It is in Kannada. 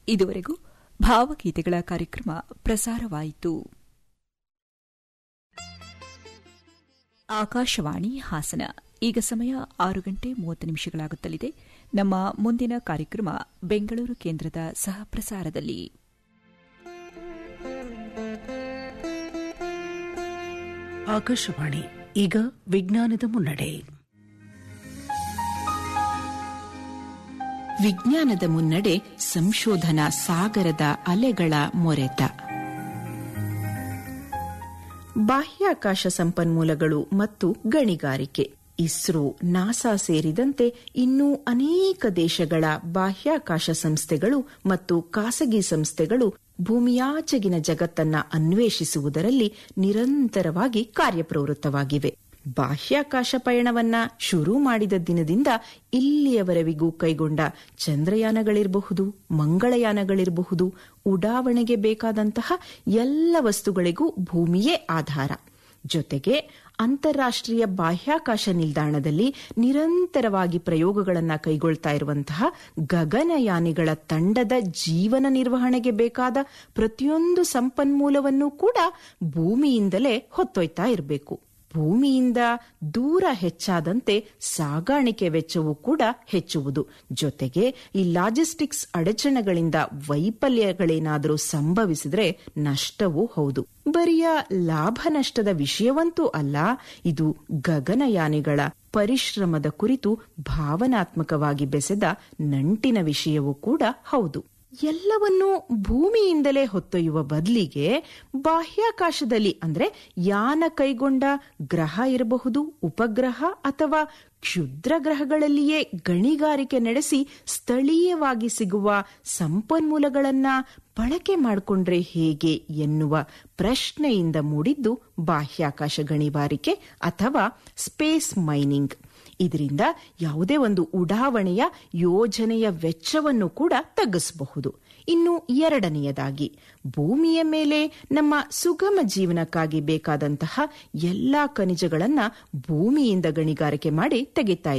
ಇದುವರೆಗೂ ಭಾವಗೀತೆಗಳ ಕಾರ್ಯಕ್ರಮ ಪ್ರಸಾರವಾಯಿತು ಆಕಾಶವಾಣಿ ಹಾಸನ ಈಗ ಸಮಯ ಆರು ಗಂಟೆ ಮೂವತ್ತು ನಿಮಿಷಗಳಾಗುತ್ತಲಿದೆ ನಮ್ಮ ಮುಂದಿನ ಕಾರ್ಯಕ್ರಮ ಬೆಂಗಳೂರು ಕೇಂದ್ರದ ಸಹ ಪ್ರಸಾರದಲ್ಲಿ ಆಕಾಶವಾಣಿ ಈಗ ವಿಜ್ಞಾನದ ಮುನ್ನಡೆ ವಿಜ್ಞಾನದ ಮುನ್ನಡೆ ಸಂಶೋಧನಾ ಸಾಗರದ ಅಲೆಗಳ ಮೊರೆತ ಬಾಹ್ಯಾಕಾಶ ಸಂಪನ್ಮೂಲಗಳು ಮತ್ತು ಗಣಿಗಾರಿಕೆ ಇಸ್ರೋ ನಾಸಾ ಸೇರಿದಂತೆ ಇನ್ನೂ ಅನೇಕ ದೇಶಗಳ ಬಾಹ್ಯಾಕಾಶ ಸಂಸ್ಥೆಗಳು ಮತ್ತು ಖಾಸಗಿ ಸಂಸ್ಥೆಗಳು ಭೂಮಿಯಾಚೆಗಿನ ಜಗತ್ತನ್ನ ಅನ್ವೇಷಿಸುವುದರಲ್ಲಿ ನಿರಂತರವಾಗಿ ಕಾರ್ಯಪ್ರವೃತ್ತವಾಗಿವೆ ಬಾಹ್ಯಾಕಾಶ ಪಯಣವನ್ನ ಶುರು ಮಾಡಿದ ದಿನದಿಂದ ಇಲ್ಲಿಯವರೆವಿಗೂ ಕೈಗೊಂಡ ಚಂದ್ರಯಾನಗಳಿರಬಹುದು ಮಂಗಳಯಾನಗಳಿರಬಹುದು ಉಡಾವಣೆಗೆ ಬೇಕಾದಂತಹ ಎಲ್ಲ ವಸ್ತುಗಳಿಗೂ ಭೂಮಿಯೇ ಆಧಾರ ಜೊತೆಗೆ ಅಂತಾರಾಷ್ಟ್ರೀಯ ಬಾಹ್ಯಾಕಾಶ ನಿಲ್ದಾಣದಲ್ಲಿ ನಿರಂತರವಾಗಿ ಪ್ರಯೋಗಗಳನ್ನು ಕೈಗೊಳ್ತಾ ಇರುವಂತಹ ಗಗನಯಾನಿಗಳ ತಂಡದ ಜೀವನ ನಿರ್ವಹಣೆಗೆ ಬೇಕಾದ ಪ್ರತಿಯೊಂದು ಸಂಪನ್ಮೂಲವನ್ನು ಕೂಡ ಭೂಮಿಯಿಂದಲೇ ಹೊತ್ತೊಯ್ತಾ ಇರಬೇಕು ಭೂಮಿಯಿಂದ ದೂರ ಹೆಚ್ಚಾದಂತೆ ಸಾಗಾಣಿಕೆ ವೆಚ್ಚವೂ ಕೂಡ ಹೆಚ್ಚುವುದು ಜೊತೆಗೆ ಈ ಲಾಜಿಸ್ಟಿಕ್ಸ್ ಅಡಚಣೆಗಳಿಂದ ವೈಫಲ್ಯಗಳೇನಾದರೂ ಸಂಭವಿಸಿದ್ರೆ ನಷ್ಟವೂ ಹೌದು ಬರಿಯ ಲಾಭ ನಷ್ಟದ ವಿಷಯವಂತೂ ಅಲ್ಲ ಇದು ಗಗನಯಾನಿಗಳ ಪರಿಶ್ರಮದ ಕುರಿತು ಭಾವನಾತ್ಮಕವಾಗಿ ಬೆಸೆದ ನಂಟಿನ ವಿಷಯವೂ ಕೂಡ ಹೌದು ಎಲ್ಲವನ್ನೂ ಭೂಮಿಯಿಂದಲೇ ಹೊತ್ತೊಯ್ಯುವ ಬದಲಿಗೆ ಬಾಹ್ಯಾಕಾಶದಲ್ಲಿ ಅಂದ್ರೆ ಯಾನ ಕೈಗೊಂಡ ಗ್ರಹ ಇರಬಹುದು ಉಪಗ್ರಹ ಅಥವಾ ಕ್ಷುದ್ರ ಗ್ರಹಗಳಲ್ಲಿಯೇ ಗಣಿಗಾರಿಕೆ ನಡೆಸಿ ಸ್ಥಳೀಯವಾಗಿ ಸಿಗುವ ಸಂಪನ್ಮೂಲಗಳನ್ನ ಬಳಕೆ ಮಾಡಿಕೊಂಡ್ರೆ ಹೇಗೆ ಎನ್ನುವ ಪ್ರಶ್ನೆಯಿಂದ ಮೂಡಿದ್ದು ಬಾಹ್ಯಾಕಾಶ ಗಣಿಗಾರಿಕೆ ಅಥವಾ ಸ್ಪೇಸ್ ಮೈನಿಂಗ್ ಇದರಿಂದ ಯಾವುದೇ ಒಂದು ಉಡಾವಣೆಯ ಯೋಜನೆಯ ವೆಚ್ಚವನ್ನು ಕೂಡ ತಗ್ಗಿಸಬಹುದು ಇನ್ನು ಎರಡನೆಯದಾಗಿ ಭೂಮಿಯ ಮೇಲೆ ನಮ್ಮ ಸುಗಮ ಜೀವನಕ್ಕಾಗಿ ಬೇಕಾದಂತಹ ಎಲ್ಲಾ ಖನಿಜಗಳನ್ನ ಭೂಮಿಯಿಂದ ಗಣಿಗಾರಿಕೆ ಮಾಡಿ ತೆಗಿತಾ